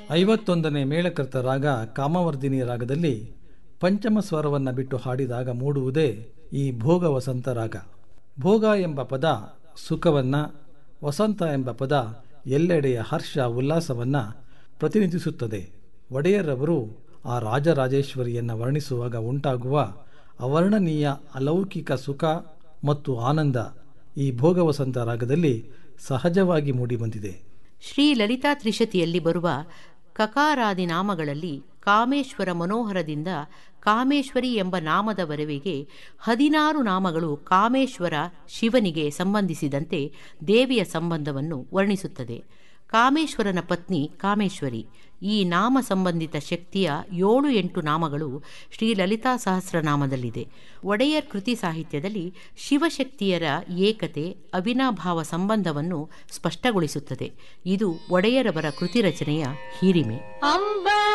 ಐವತ್ತೊಂದನೇ ಮೇಳಕರ್ತ ರಾಗ ಕಾಮವರ್ಧಿನಿ ರಾಗದಲ್ಲಿ ಪಂಚಮ ಸ್ವರವನ್ನು ಬಿಟ್ಟು ಹಾಡಿದಾಗ ಮೂಡುವುದೇ ಈ ಭೋಗ ವಸಂತ ರಾಗ ಭೋಗ ಎಂಬ ಪದ ಸುಖವನ್ನು ವಸಂತ ಎಂಬ ಪದ ಎಲ್ಲೆಡೆಯ ಹರ್ಷ ಉಲ್ಲಾಸವನ್ನು ಪ್ರತಿನಿಧಿಸುತ್ತದೆ ಒಡೆಯರವರು ಆ ರಾಜರಾಜೇಶ್ವರಿಯನ್ನು ವರ್ಣಿಸುವಾಗ ಉಂಟಾಗುವ ಅವರ್ಣನೀಯ ಅಲೌಕಿಕ ಸುಖ ಮತ್ತು ಆನಂದ ಈ ಭೋಗ ವಸಂತ ರಾಗದಲ್ಲಿ ಸಹಜವಾಗಿ ಮೂಡಿಬಂದಿದೆ ಶ್ರೀ ಲಲಿತಾ ತ್ರಿಶತಿಯಲ್ಲಿ ಬರುವ ಕಕಾರಾದಿ ನಾಮಗಳಲ್ಲಿ ಕಾಮೇಶ್ವರ ಮನೋಹರದಿಂದ ಕಾಮೇಶ್ವರಿ ಎಂಬ ನಾಮದವರೆವಿಗೆ ಹದಿನಾರು ನಾಮಗಳು ಕಾಮೇಶ್ವರ ಶಿವನಿಗೆ ಸಂಬಂಧಿಸಿದಂತೆ ದೇವಿಯ ಸಂಬಂಧವನ್ನು ವರ್ಣಿಸುತ್ತದೆ ಕಾಮೇಶ್ವರನ ಪತ್ನಿ ಕಾಮೇಶ್ವರಿ ಈ ನಾಮ ಸಂಬಂಧಿತ ಶಕ್ತಿಯ ಏಳು ಎಂಟು ನಾಮಗಳು ಶ್ರೀ ಲಲಿತಾ ಸಹಸ್ರನಾಮದಲ್ಲಿದೆ ಒಡೆಯರ್ ಕೃತಿ ಸಾಹಿತ್ಯದಲ್ಲಿ ಶಿವಶಕ್ತಿಯರ ಏಕತೆ ಅವಿನಾಭಾವ ಸಂಬಂಧವನ್ನು ಸ್ಪಷ್ಟಗೊಳಿಸುತ್ತದೆ ಇದು ಒಡೆಯರವರ ಕೃತಿ ರಚನೆಯ ಹಿರಿಮೆ ಅಂಬ